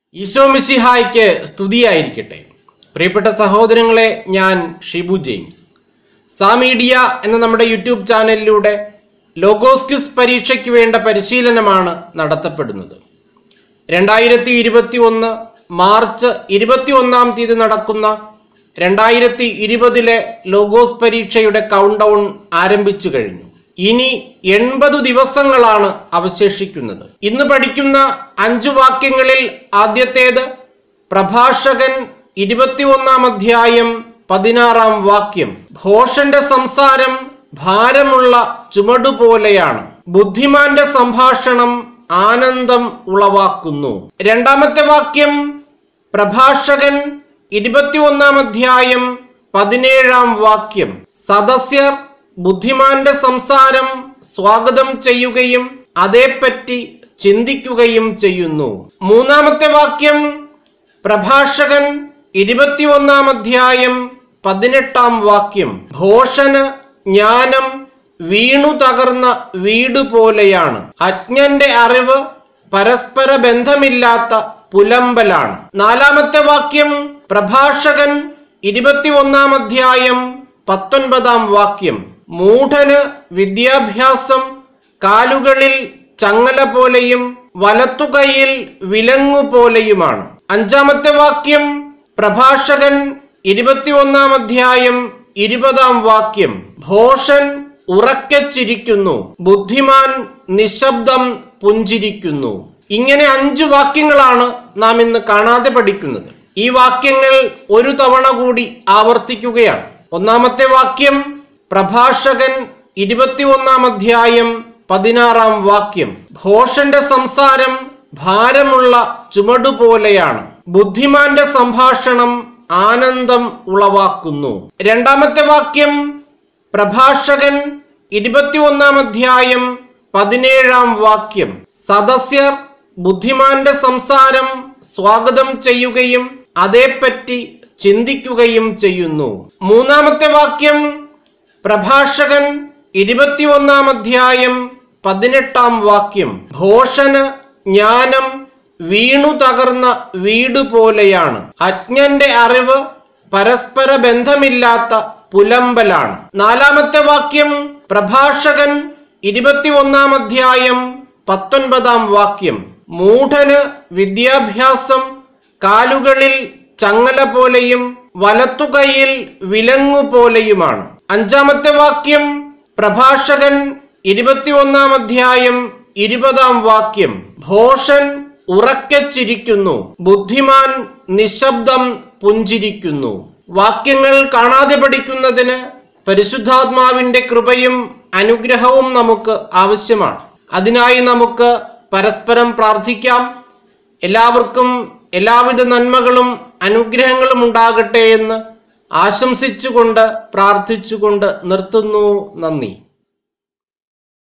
ഈശോ മിസിഹായ്ക്ക് സ്തുതിയായിരിക്കട്ടെ പ്രിയപ്പെട്ട സഹോദരങ്ങളെ ഞാൻ ഷിബു ജെയിംസ് സാമീഡിയ എന്ന നമ്മുടെ യൂട്യൂബ് ചാനലിലൂടെ ലോഗോസ്ക്യൂസ് പരീക്ഷയ്ക്ക് വേണ്ട പരിശീലനമാണ് നടത്തപ്പെടുന്നത് രണ്ടായിരത്തി ഇരുപത്തി ഒന്ന് മാർച്ച് ഇരുപത്തി ഒന്നാം തീയതി നടക്കുന്ന രണ്ടായിരത്തി ഇരുപതിലെ ലോഗോസ് പരീക്ഷയുടെ കൗണ്ട് ഡൗൺ ആരംഭിച്ചു കഴിഞ്ഞു ഇനി എൺപത് ദിവസങ്ങളാണ് അവശേഷിക്കുന്നത് ഇന്ന് പഠിക്കുന്ന അഞ്ചു വാക്യങ്ങളിൽ ആദ്യത്തേത് പ്രഭാഷകൻ ഇരുപത്തിയൊന്നാം അധ്യായം പതിനാറാം വാക്യം ഭോഷന്റെ സംസാരം ഭാരമുള്ള ചുമടുപോലെയാണ് ബുദ്ധിമാന്റെ സംഭാഷണം ആനന്ദം ഉളവാക്കുന്നു രണ്ടാമത്തെ വാക്യം പ്രഭാഷകൻ ഇരുപത്തിയൊന്നാം അധ്യായം പതിനേഴാം വാക്യം സദസ്യർ ബുദ്ധിമാന്റെ സംസാരം സ്വാഗതം ചെയ്യുകയും അതേപ്പറ്റി ചിന്തിക്കുകയും ചെയ്യുന്നു മൂന്നാമത്തെ വാക്യം പ്രഭാഷകൻ ഇരുപത്തിയൊന്നാം അധ്യായം പതിനെട്ടാം വാക്യം ഭോഷന് ജ്ഞാനം വീണു തകർന്ന വീട് പോലെയാണ് അജ്ഞന്റെ അറിവ് പരസ്പര ബന്ധമില്ലാത്ത പുലമ്പലാണ് നാലാമത്തെ വാക്യം പ്രഭാഷകൻ ഇരുപത്തിയൊന്നാം അധ്യായം പത്തൊൻപതാം വാക്യം മൂഢന് വിദ്യാഭ്യാസം കാലുകളിൽ ചങ്ങല പോലെയും വലത്തുകൈയിൽ വിലങ്ങു പോലെയുമാണ് അഞ്ചാമത്തെ വാക്യം പ്രഭാഷകൻ ഇരുപത്തിയൊന്നാം അധ്യായം ഇരുപതാം വാക്യം ഭോഷൻ ഉറക്കെ ചിരിക്കുന്നു ബുദ്ധിമാൻ നിശബ്ദം പുഞ്ചിരിക്കുന്നു ഇങ്ങനെ അഞ്ചു വാക്യങ്ങളാണ് നാം ഇന്ന് കാണാതെ പഠിക്കുന്നത് ഈ വാക്യങ്ങൾ ഒരു തവണ കൂടി ആവർത്തിക്കുകയാണ് ഒന്നാമത്തെ വാക്യം പ്രഭാഷകൻ ഇരുപത്തിയൊന്നാം അധ്യായം പതിനാറാം വാക്യം ഭോഷന്റെ സംസാരം ഭാരമുള്ള ചുമടുപോലെയാണ് ബുദ്ധിമാന്റെ സംഭാഷണം ആനന്ദം ഉളവാക്കുന്നു രണ്ടാമത്തെ വാക്യം പ്രഭാഷകൻ ഇരുപത്തിയൊന്നാം അധ്യായം പതിനേഴാം വാക്യം സദസ്യർ ബുദ്ധിമാന്റെ സംസാരം സ്വാഗതം ചെയ്യുകയും അതേപ്പറ്റി ചിന്തിക്കുകയും ചെയ്യുന്നു മൂന്നാമത്തെ വാക്യം പ്രഭാഷകൻ ഇരുപത്തിയൊന്നാം അധ്യായം പതിനെട്ടാം വാക്യം ഭോഷന് ജ്ഞാനം വീണു തകർന്ന വീട് പോലെയാണ് അജ്ഞന്റെ അറിവ് പരസ്പര ബന്ധമില്ലാത്ത പുലമ്പലാണ് നാലാമത്തെ വാക്യം പ്രഭാഷകൻ ഇരുപത്തിയൊന്നാം അധ്യായം പത്തൊൻപതാം വാക്യം മൂഢന് വിദ്യാഭ്യാസം കാലുകളിൽ ചങ്ങല പോലെയും വലത്തുകൈയിൽ വിലങ്ങു പോലെയുമാണ് അഞ്ചാമത്തെ വാക്യം പ്രഭാഷകൻ ഇരുപത്തിയൊന്നാം അധ്യായം ഇരുപതാം വാക്യം ഭോഷൻ ഉറക്കെ ചിരിക്കുന്നു ബുദ്ധിമാൻ നിശബ്ദം പുഞ്ചിരിക്കുന്നു വാക്യങ്ങൾ കാണാതെ പഠിക്കുന്നതിന് പരിശുദ്ധാത്മാവിന്റെ കൃപയും അനുഗ്രഹവും നമുക്ക് ആവശ്യമാണ് അതിനായി നമുക്ക് പരസ്പരം പ്രാർത്ഥിക്കാം എല്ലാവർക്കും എല്ലാവിധ നന്മകളും അനുഗ്രഹങ്ങളും ഉണ്ടാകട്ടെ എന്ന് ആശംസിച്ചുകൊണ്ട് പ്രാർത്ഥിച്ചുകൊണ്ട് നിർത്തുന്നു നന്ദി